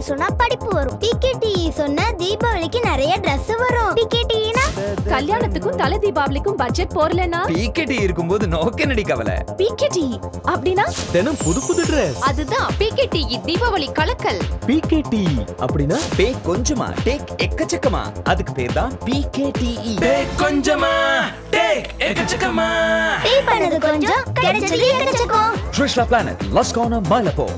சொன்னா படிப்பு வரும் பிகேடி சொன்னா தீபாவளிக்கு நிறைய Dress வரும் பிகேடினா கல்யாணத்துக்கும் தலை தீபாவளிக்கும் பட்ஜெட் போரலனா பிகேடி இருக்கும்போது நோக்கனடி கவலை பிகேடி அப்படின்னா தினம் புது புது ட்ரெஸ் அதுதான் பிகேடி தீபாவளி கலக்கல் பிகேடி அப்படின்னா பே கொஞ்சமா டேக் எக்கச்சக்கமா அதுக்கு பேர் தான் பிகேடிஇ பே கொஞ்சமா டேக் எக்கச்சக்கமா பே பண்ணது கொஞ்சம் கிடைச்சது எக்கச்சக்கம் ட்ரிஷ்லா பிளானட் லஸ்கானா மலப்போ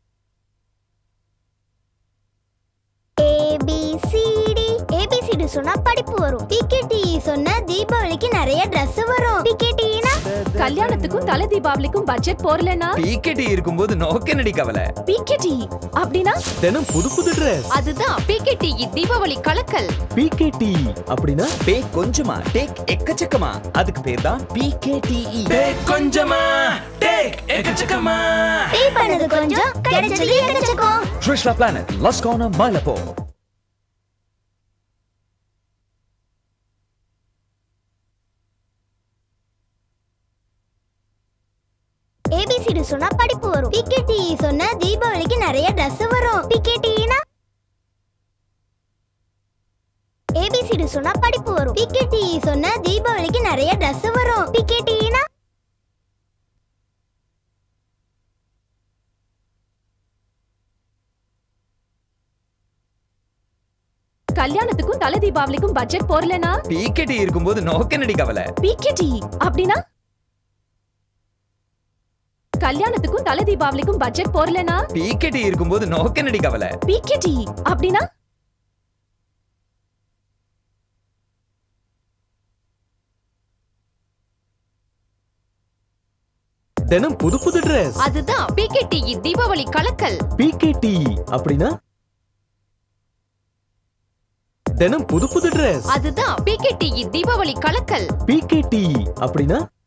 ஏபிசிடி ஏபிசிடி சொன்னா படிப்பு வரும் பிகேடி சொன்னா தீபாவளிக்கு நிறைய Dress வரும் பிகேடினா கல்யாணத்துக்கும் தலை தீபாவளிக்கும் பட்ஜெட் போரலனா பிகேடி இருக்கும்போது நோக்கனடி கவலை பிகேடி அப்படின்னா தினம் புது புது ட்ரெஸ் அதுதான் பிகேடி தீபாவளி கலக்கல் பிகேடி அப்படின்னா பே கொஞ்சமா டேக் எக்கச்சக்கமா அதுக்கு பேர் தான் பிகேடிஇ பே கொஞ்சமா டேக் எக்கச்சக்கமா பே பண்ணது கொஞ்சம் கிடைச்சது எக்கச்சக்கம் ட்ரிஷ்லா பிளானட் லஸ்கானா மலப்போ ஏபிசிடி சொன்னா படிப்பு வரும் பிகேடி சொன்னா தீபாவளிக்கு நிறைய Dress வரும் பிகேடினா ஏபிசிடி சொன்னா படிப்பு வரும் பிகேடி சொன்னா தீபாவளிக்கு நிறைய Dress வரும் பிகேடினா கல்யாணத்துக்கும் தலை தீபாவளிக்கும் பட்ஜெட் போரலனா பிகேடி இருக்கும்போது நோக்கனடி கவலை பிகேடி அப்படின்னா கல்யாணத்துக்கும் தலை தீபாவளிக்கும் பட்ஜெட் போரலனா பிகேடி இருக்கும்போது நோக்கனடி கவலை பிகேடி அப்படின்னா தினம் புது புது ட்ரெஸ் அதுதான் பிகேடி தீபாவளி கலக்கல் பிகேடி அப்படின்னா தினம் புது புது ட்ரெஸ் அதுதான் பிகேடி தீபாவளி கலக்கல் பிகேடி அப்படின்னா